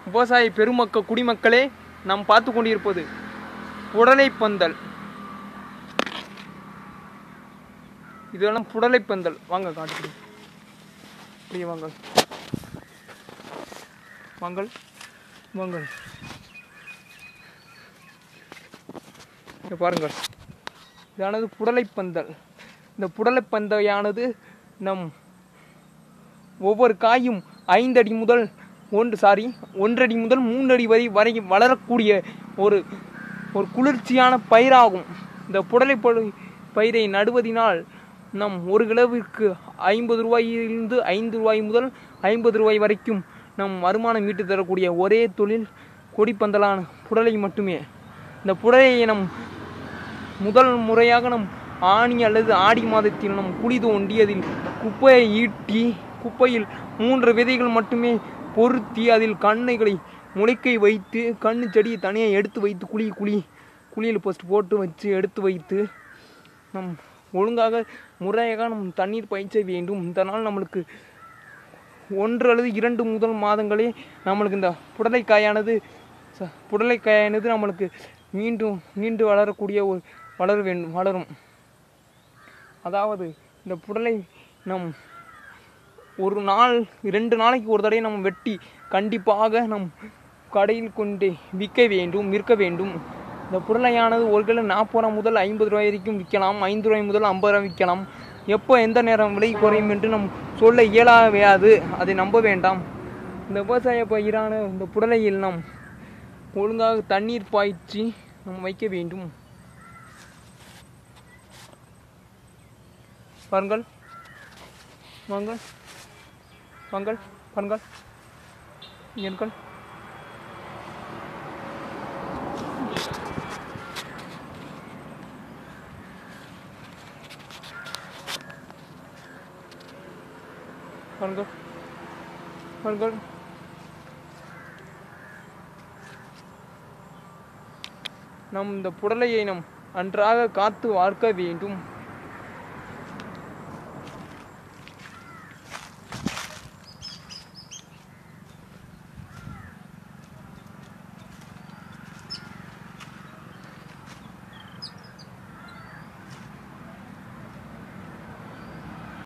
விவசாய பெருமக்க குடிமக்களே நாம் பார்த்து கொண்டிருப்பது புடலை பந்தல் இதெல்லாம் புடலை பந்தல் வாங்க காட்டு அப்படியே வாங்க வாங்கள் வாங்கள் இங்க பாருங்கள் இதானது புடலைப்பந்தல் இந்த புடலைப்பந்தையானது நம் ஒவ்வொரு காயும் ஐந்தடி முதல் ஒன்று சாரி ஒன்றடி முதல் மூன்றடி வரை வரை வளரக்கூடிய ஒரு ஒரு குளிர்ச்சியான பயிராகும் இந்த புடலை பயிர் பயிரை நடுவதினால் நம் ஒரு கிலோவிற்கு ஐம்பது ரூபாயிலிருந்து ஐந்து ரூபாய் முதல் ஐம்பது ரூபாய் வரைக்கும் நம் வருமானம் ஈட்டு தரக்கூடிய ஒரே தொழில் கொடிப்பந்தலான புடலை மட்டுமே இந்த புடலையை நம் முதல் முறையாக நம் ஆணி அல்லது ஆடி மாதத்தில் நம் குழி தோண்டி அதில் குப்பையை ஈட்டி குப்பையில் மூன்று விதைகள் மட்டுமே பொருத்தி அதில் கண்ணைகளை முளைக்கை வைத்து கண்ணு செடியை தனியாக எடுத்து வைத்து குழி குழி குழியில் ஃபஸ்ட் போட்டு வச்சு எடுத்து வைத்து நம் ஒழுங்காக முறையாக நம் தண்ணீர் பாய்ச்ச வேண்டும் இதனால் நம்மளுக்கு ஒன்று அல்லது இரண்டு முதல் மாதங்களே நம்மளுக்கு இந்த புடலைக்காயானது ச- புடலைக்காயானது நம்மளுக்கு மீண்டும் மீண்டு வளரக்கூடிய ஒரு வளர வேண்டும் வளரும் அதாவது இந்த புடலை நம் ஒரு நாள் இரண்டு நாளைக்கு ஒரு தடவை நம்ம வெட்டி கண்டிப்பாக நம் கடையில் கொண்டு விற்க வேண்டும் விற்க வேண்டும் இந்த புடலையானது ஒரு கிலோ நாற்பது ரூபா முதல் ஐம்பது ரூபாய் வரைக்கும் விற்கலாம் ஐந்து ரூபாய் முதல் ஐம்பது ரூபாய் விற்கலாம் எப்போ எந்த நேரம் விலை குறையும் என்று நம் சொல்ல இயலாது அதை நம்ப வேண்டாம் இந்த விவசாய பயிரான இந்த புடலையில் நாம் ஒழுங்காக தண்ணீர் பாய்ச்சி நாம் வைக்க வேண்டும் பாருங்கள் வாங்கள் வாங்கள் பாருங்கள் எண்கள் பாருங்கள் பாருங்கள் நம் இந்த புடலையை நம் நன்றாக காத்து வார்க்க வேண்டும்